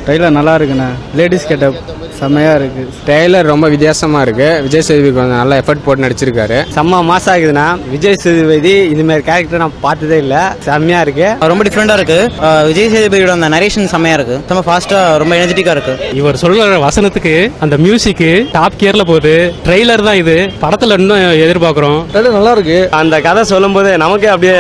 Trailer நல்லா இருக்குண்ணே ladies getup செம்மையா இருக்கு ட்ரெய்லர் ரொம்ப வித்தியாசமா இருக்கு விஜய் சேதுபதி கொஞ்சம் நல்லா எஃபர்ட் போட்டு நடிச்சிருக்காரு செம்ம மாசா இருக்குதுண்ணா விஜய் சேதுபதி இது மாதிரி கேரக்டர் நான் பார்த்ததே இல்ல செம்மையா இருக்கு ரொம்ப டிஃப்ரெண்டா இருக்கு அஹ் விஜய் சேதுபதியோட அந்த நரேஷன் செம்மையா இருக்கு ரொம்ப ஃபாஸ்டா ரொம்ப எனர்ஜெட்டிக்கா இருக்கு இவர் சொல்ற வசனத்துக்கு அந்த மியூசிக் டாப் கியர்ல போகுது ட்ரெய்லர் தான் இது படத்துல இன்னும் எதிர்பார்க்கிறோம் நல்லா இருக்கு அந்த கதை சொல்லும்போது நமக்கே அப்படியே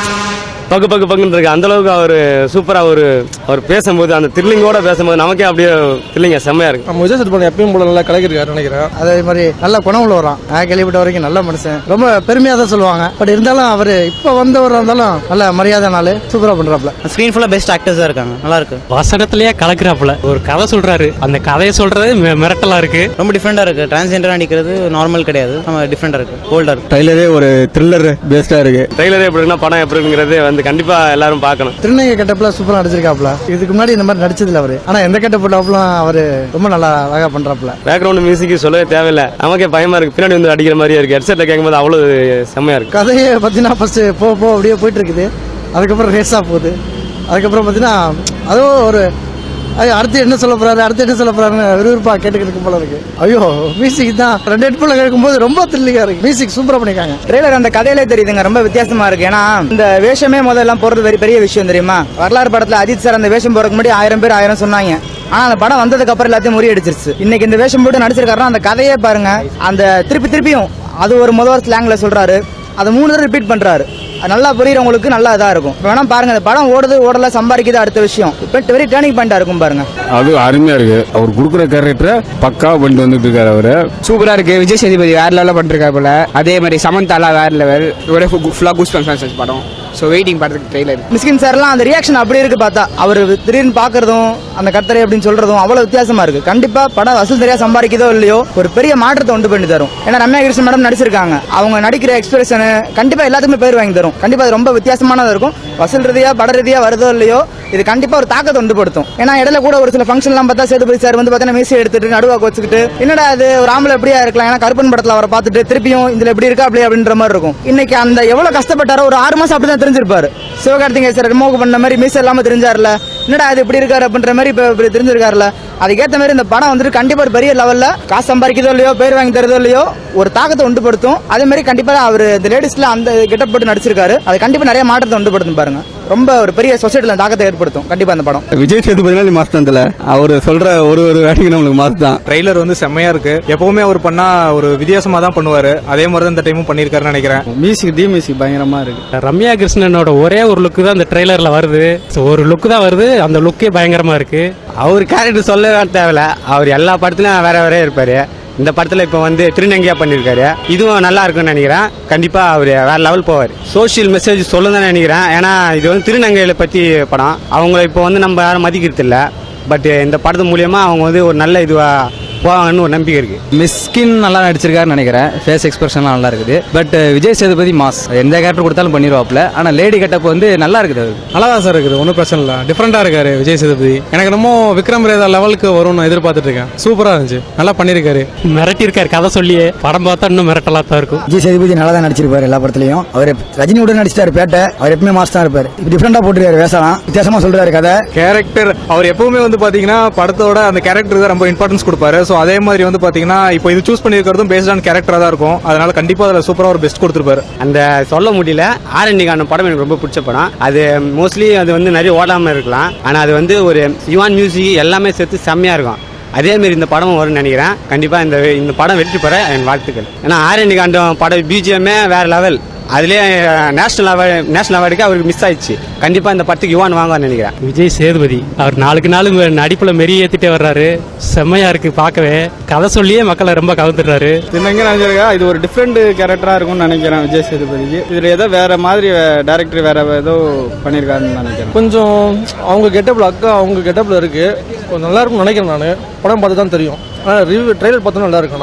பக்கு பக்கு பக்குன்னு இருக்கு அந்த அளவுக்கு அவர் சூப்பரா ஒரு அவர் பேசும்போது அந்த த்ரில்லிங்கோட பேசும்போது நமக்கே அப்படியே த்ரில்லிங்க செம்மையா இருக்கு நம்ம விஜய் சேதுபதி எப்பயும் போல நல்லா கலக்கிருக்காரு நினைக்கிறேன் அதே மாதிரி நல்ல குணம் உள்ளவரான் நான் கேள்விப்பட்ட வரைக்கும் நல்ல மனுஷன் ரொம்ப பெருமையா தான் சொல்லுவாங்க பட் இருந்தாலும் அவர் இப்ப வந்தவரா இருந்தாலும் நல்ல மரியாதை நாள் சூப்பரா பண்றாப்ல ஸ்கிரீன் ஃபுல்லா பெஸ்ட் ஆக்டர்ஸா இருக்காங்க நல்லா இருக்கு வசனத்திலேயே கலக்குறாப்புல ஒரு கதை சொல்றாரு அந்த கதையை சொல்றது மி- மிரட்டலா இருக்கு ரொம்ப டிஃப்ரெண்டா இருக்கு டிரான்ஸ்ஜெண்டரா நடிக்கிறது நார்மல் கிடையாது நம்ம டிஃப்ரெண்டா இருக்கு போல்டா இருக்கு ட்ரெய்லரே ஒரு த்ரில்லர் பேஸ்டா இருக்கு ட்ரெய்லரே எப்படி இருக்குன்னா படம் எப்படி இருக்குங்கிறது வந்து கண்டிப்பா எல்லாரும் பார்க்கணும் திருநங்கை கெட்டப்ல சூப்பரா நடிச்சிருக்காப்ல இதுக்கு முன்னாடி இந்த மாதிரி நடிச்சதில்ல அவரு ஆனா எந்த கெட்டப் போட்டாப்லாம் அவரு ரொம்ப நல்லா அழகா பண்றாப்ல பேக்ரவுண்ட் மியூசிக் சொல்லவே தேவையில்லை நமக்கே பயமா இருக்கு பின்னாடி வந்து அடிக்கிற மாதிரியே இருக்கு ஹெட்செட்ல கேட்கும்போது அவ்வளவு செம்மையா இருக்கு கதையை பார்த்தீங்கன்னா ஃபர்ஸ்ட் போ போ அப்படியே போயிட்டு இருக்குது அதுக்கப்புறம் ரேஸா போகுது அதுக்கப்புறம் பார்த்தீங்கன்னா அதுவும் ஒரு ஐயோ, அடுத்து என்ன சொல்ல போறாரு அடுத்து என்ன சொல்ல போறாருன்னு விறுவிறுப்பா கேட்டுக்கிட்டு போல இருக்கு ஐயோ மியூசிக் தான் ரெண்டு ஹெட்ஃபோன்ல கேட்கும்போது ரொம்ப த்ரில்லிங்கா இருக்கு மியூசிக் சூப்பரா பண்ணிருக்காங்க ட்ரெய்லர் அந்த கதையிலே தெரியுதுங்க ரொம்ப வித்தியாசமா இருக்கு ஏன்னா இந்த வேஷமே முதல்ல போறது வெரி பெரிய விஷயம் தெரியுமா வரலாறு படத்துல அஜித் சார் அந்த வேஷம் போறதுக்கு முன்னாடி ஆயிரம் பேர் ஆயிரம் சொன்னாங்க ஆனா அந்த படம் வந்ததுக்கு அப்புறம் எல்லாத்தையும் முறியடிச்சிருச்சு இன்னைக்கு இந்த வேஷம் போட்டு நடிச்சிருக்காருன்னா அந்த கதையே பாருங்க அந்த திருப்பி திருப்பியும் அது ஒரு முதல் ஸ்லாங்ல சொல்றாரு அதை மூணு தடவை ரிப்பீட் பண்றாரு அது நல்லா புரியுறவங்களுக்கு நல்லா இதா இருக்கும் இப்ப வேணா பாருங்க இந்த படம் ஓடுது ஓடல சம்பாதிக்குது அடுத்த விஷயம் இப்போ வெரி டேர்னிங் பாயிண்டா இருக்கும் பாருங்க அது அருமையா இருக்கு அவர் கொடுக்குற கேரக்டரை பக்காவா பண்ணிட்டு வந்துட்டு இருக்காரு அவரு சூப்பரா இருக்கு விஜய் சேதுபதி வேற லெவலில் பண்ணிருக்காரு போல அதே மாதிரி சமந்தாலா வேற லெவல் ஒரே ஃபுல்லா கூஸ் பண்ஸ் படம் ஸோ வெயிட்டிங் படத்துக்கு ட்ரெய்லர் மிஸ்கின் சார்லாம் அந்த ரியாக்ஷன் அப்படி இருக்கு பார்த்தா அவர் திடீர்னு பாக்குறதும் அந்த கத்தரை அப்படின்னு சொல்றதும் அவ்வளவு வித்தியாசமா இருக்கு கண்டிப்பா படம் வசூல் தெரியா சம்பாதிக்குதோ இல்லையோ ஒரு பெரிய மாற்றத்தை உண்டு பண்ணி தரும் ஏன்னா ரம்யா கிருஷ்ணன் மேடம் நடிச்சிருக்காங்க அவங்க நடிக்கிற எக்ஸ்பிரஷன் கண்டிப்பா எல்லாத்துக்குமே பேர் வாங்கி தரும் கண்டிப்பா அது ரொம்ப வித்தியாசமானதா இருக்கும் வசூல் ரீதியா பட ரீதியா வருதோ இல்லையோ இது கண்டிப்பா ஒரு தாக்கத்தை உண்டு படுத்தும் ஏன்னா இடையில கூட ஒரு சில ஃபங்க்ஷன்லாம் பார்த்தா சேதுபதி சார் வந்து பார்த்தீங்கன்னா மீசி எடுத்துட்டு நடுவாக்கு வச்சுக்கிட்டு என்னடா அது ஒரு ஆம்பளை எப்படியா இருக்கலாம் ஏன்னா கருப்பன் படத்துல அவரை பார்த்துட்டு திருப்பியும் இதுல எப்படி இருக்கா அப்படி அப்படின்ற மாதிரி இருக்கும் இன்னைக்கு அந்த எவ்வளவு கஷ்டப்பட்டாரோ ஒரு ஆறு மாசம் அப்படிதான் தெரிஞ்சிருப்பாரு சிவகார்த்திகேயன் சார் ரிமூவ் பண்ண மாதிரி மீச இல்லாம தெரிஞ்சாருல என்னடா அது இப்படி இருக்காரு அப்படின்ற மாதிரி இப்ப இப்படி தெரிஞ்சிருக்காருல அதுக்கேத்த மாதிரி இந்த படம் வந்துட்டு கண்டிப்பா ஒரு பெரிய லெவல்ல காசு சம்பாதிக்கிறதோ இல்லையோ பேர் வாங்கி தரதோ இல்லையோ ஒரு தாக்கத்தை உண்டுபடுத்தும் அதே மாதிரி கண்டிப்பா அவர் இந்த லேடிஸ்ல அந்த கெட்டப் போட்டு நடிச்சிருக்காரு அது கண்டிப்பா நிறைய மாற்றத்தை உண்டுபடுத்தும் பாருங்க ரொம்ப ஒரு பெரிய சொசைட்டில தாக்கத்தை ஏற்படுத்தும் கண்டிப்பா அந்த படம் விஜய் சேதுபதி மாசம் தல அவர் சொல்ற ஒரு ஒரு வேலைக்கு நம்மளுக்கு மாசம் தான் ட்ரெய்லர் வந்து செம்மையா இருக்கு எப்பவுமே அவர் பண்ணா ஒரு வித்தியாசமா தான் பண்ணுவாரு அதே மாதிரி தான் இந்த டைமும் பண்ணிருக்காருன்னு நினைக்கிறேன் மியூசிக் டி மியூசிக் பயங்கரமா இருக்கு ரம்யா கிருஷ்ணனோட ஒரே ஒரு லுக்கு தான் அந்த ட்ரெய்லர்ல வருது So, ஒரு லுக் தான் வருது அந்த லுக்கே பயங்கரமா இருக்கு அவர் கேரக்டர் சொல்லவே தேவையில்ல அவர் எல்லா படத்துலயும் வேற வேற இருப்பாரு இந்த படத்துல இப்ப வந்து திருநங்கையா பண்ணிருக்காரு இதுவும் நல்லா இருக்கும்னு நினைக்கிறேன் கண்டிப்பா அவர் வேற லெவல் போவார் சோஷியல் மெசேஜ் சொல்லுன்னு நினைக்கிறேன் ஏன்னா இது வந்து திருநங்கையில பத்தி படம் அவங்கள இப்போ வந்து நம்ம யாரும் மதிக்கிறது இல்ல பட் இந்த படத்து மூலியமா அவங்க வந்து ஒரு நல்ல இதுவா போவாங்கன்னு ஒரு நம்பிக்கை இருக்கு மிஸ்கின் நல்லா நடிச்சிருக்காருன்னு நினைக்கிறேன் ஃபேஸ் எக்ஸ்பிரஷன்லாம் நல்லா இருக்குது பட் விஜய் சேதுபதி மாஸ் எந்த கேரக்டர் கொடுத்தாலும் பண்ணிடுவாப்ல ஆனா லேடி கெட்டப் வந்து நல்லா இருக்குது அவருக்கு நல்லா தான் சார் இருக்குது ஒன்றும் பிரச்சனை இல்லை டிஃப்ரெண்டா இருக்காரு விஜய் சேதுபதி எனக்கு என்னமோ விக்ரம் ரேதா லெவலுக்கு வரும்னு எதிர்பார்த்துட்டு இருக்கேன் சூப்பரா இருந்துச்சு நல்லா பண்ணிருக்காரு மிரட்டி இருக்காரு கதை சொல்லியே படம் பார்த்தா இன்னும் மிரட்டலா தான் இருக்கும் விஜய் சேதுபதி நல்லா தான் நடிச்சிருப்பாரு எல்லா படத்துலயும் அவர் ரஜினியோட நடிச்சிட்டாரு பேட்டை அவர் எப்பவுமே மாஸ் தான் இருப்பாரு டிஃப்ரெண்டா போட்டுருக்காரு வேசலாம் வித்தியாசமா சொல்றாரு கதை கேரக்டர் அவர் எப்பவுமே வந்து பாத்தீங்கன்னா படத்தோட அந்த கேரக்டர் தான் ரொம்ப இம்பார்ட்டன்ஸ் கொடுப்பாரு ஸோ அதே மாதிரி வந்து பாத்தீங்கன்னா இப்போ இது சூஸ் பண்ணிருக்கிறதும் பேஸ்ட் ஆன் கேரக்டரா தான் இருக்கும் அதனால கண்டிப்பா அதுல சூப்பரா ஒரு பெஸ்ட் கொடுத்துருப்பாரு அந்த சொல்ல முடியல ஆரண்டிகான படம் எனக்கு ரொம்ப பிடிச்ச படம் அது மோஸ்ட்லி அது வந்து நிறைய ஓடாம இருக்கலாம் ஆனா அது வந்து ஒரு யுவான் மியூசிக் எல்லாமே சேர்த்து செம்மையா இருக்கும் அதே மாதிரி இந்த படமும் வரும்னு நினைக்கிறேன் கண்டிப்பா இந்த இந்த படம் வெற்றி பெற என் வாழ்த்துக்கள் ஏன்னா ஆரண்டி காண்டம் படம் பிஜிஎம்மே வேற லெவல் அதுலயே நேஷனல் அவார்டு நேஷனல் அவார்டுக்கு அவருக்கு மிஸ் ஆயிடுச்சு கண்டிப்பா இந்த படத்துக்கு யுவான் வாங்குவான்னு நினைக்கிறேன் விஜய் சேதுபதி அவர் நாளுக்கு நாள் நடிப்புல மெரி ஏத்திட்டே வர்றாரு செம்மையா இருக்கு பார்க்கவே கதை சொல்லியே மக்களை ரொம்ப கவுந்துடுறாரு திருநங்கை நினைச்சிருக்கா இது ஒரு டிஃப்ரெண்ட் கேரக்டரா இருக்கும்னு நினைக்கிறேன் விஜய் சேதுபதிக்கு இதுல ஏதோ வேற மாதிரி டேரக்டர் வேற ஏதோ பண்ணிருக்காருன்னு நினைக்கிறேன் கொஞ்சம் அவங்க கெட்டப்ல அக்கா அவங்க கெட்டப்ல இருக்கு கொஞ்சம் நல்லா இருக்கும்னு நினைக்கிறேன் நான் படம் பார்த்து தான் தெரியும் ஆனால் ரிவ்யூ ட்ரெய்லர் பார்த்தா நல்லா இருக்குண்ணா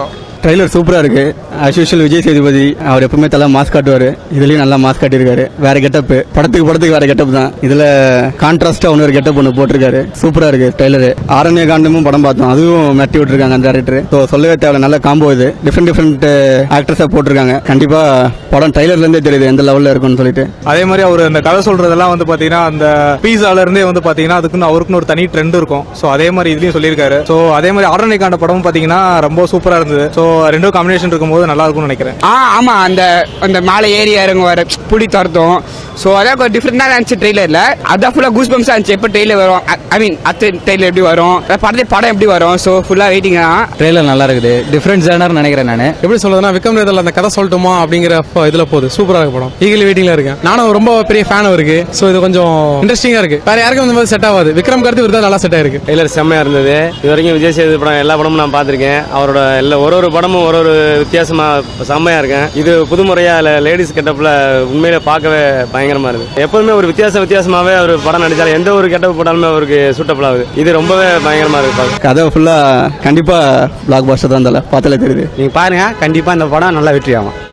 ட்ரைலர் சூப்பரா இருக்கு as usual விஜய் சேதுபதி அவர் எப்பவுமே தலை மாஸ் காட்டுவாரு இதுலயும் நல்லா மாஸ் காட்டியிருக்காரு வேற கெட்டப் படத்துக்கு படத்துக்கு வேற கெட்டப் தான் இதுல கான்ட்ராஸ்டா ஒன்று ஒரு கெட்டப் ஒன்று போட்டிருக்காரு சூப்பரா இருக்கு ட்ரைலர் ஆரண்ய காண்டமும் படம் பார்த்தோம் அதுவும் மெட்டி விட்டுருக்காங்க அந்த டேரக்டர் ஸோ சொல்லவே தேவை நல்ல காம்போ இது டிஃப்ரெண்ட் டிஃப்ரெண்ட் ஆக்டர்ஸா போட்டிருக்காங்க கண்டிப்பா படம் ட்ரைலர்ல இருந்தே தெரியுது எந்த லெவல்ல இருக்கும்னு சொல்லிட்டு அதே மாதிரி அவர் அந்த கதை சொல்றதெல்லாம் வந்து பாத்தீங்கன்னா அந்த பீஸால இருந்தே வந்து பாத்தீங்கன்னா அதுக்குன்னு அவருக்குன்னு ஒரு தனி ட்ரெண்ட் இருக்கும் சோ அதே மாதிரி இதுலயும் சொல்லியிருக்காரு சோ அதே மாதிரி ஆரணிக்காண்ட படமும் பாத்தீங்கன்னா ரொம்ப சூப்பரா இருந்தது சோ ரெண்டும் காம்பினேஷன் இருக்கும்போது நல்லா இருக்கும்னு நினைக்கிறேன் ஆ ஆமா அந்த அந்த மேலே ஏறி இறங்க வர புடி துரத்தும் ஸோ அதான் கொஞ்சம் டிஃப்ரெண்டாக இருந்துச்சு ட்ரெய்லர்ல அதான் ஃபுல்லாக கூஸ் பம்ஸாக இருந்துச்சு எப்போ ட்ரெய்லர் வரும் ஐ மீன் அத்து ட்ரெய்லர் எப்படி வரும் படத்தை படம் எப்படி வரும் ஸோ ஃபுல்லாக வெயிட்டிங் தான் ட்ரெய்லர் நல்லா இருக்குது டிஃப்ரெண்ட் ஜேனர் நினைக்கிறேன் நான் எப்படி சொல்றதுன்னா விக்ரம் ரேதல் அந்த கதை சொல்லட்டுமா அப்படிங்கிற ப- இதுல போகுது சூப்பரா இருக்கு படம் ஈகிலி வெயிட்டிங்ல இருக்கேன் நானும் ரொம்ப பெரிய ஃபேன் இருக்கு சோ இது கொஞ்சம் இன்ட்ரெஸ்டிங்கா இருக்கு வேற யாருக்கும் இந்த மாதிரி செட் ஆகாது விக்ரம் கருத்து விருதா நல்லா செட் ஆயிருக்கு ட்ரெய்லர் செம்மையா இருந்தது இது வரைக்கும் விஜய் சேது படம் எல்லா படமும் நான் பார்த்திருக்கேன் அவரோட எல்லா ஒரு ஒரு படமும் ஒரு ஒரு வித்தியாசமா செம்மையா இருக்கேன் இது புதுமுறையா லேடிஸ் கெட்டப்ல உண்மையில பார்க்கவே பயங்கரமா இருக்கு எப்போதுமே ஒரு வித்தியாச வித்தியாசமாவே அவர் படம் நடிச்சாலும் எந்த ஒரு கெட்டப் போட்டாலுமே அவருக்கு சூட்டபிள் ஆகுது இது ரொம்பவே பயங்கரமா இருக்கு பார்க்க. கதை ஃபுல்லா கண்டிப்பா பிளாக் பாஸ்டர் தான் தலை பார்த்தாலே தெரியுது நீங்க பாருங்க கண்டிப்பா இந்த படம் நல்லா வெற்றி ஆகும்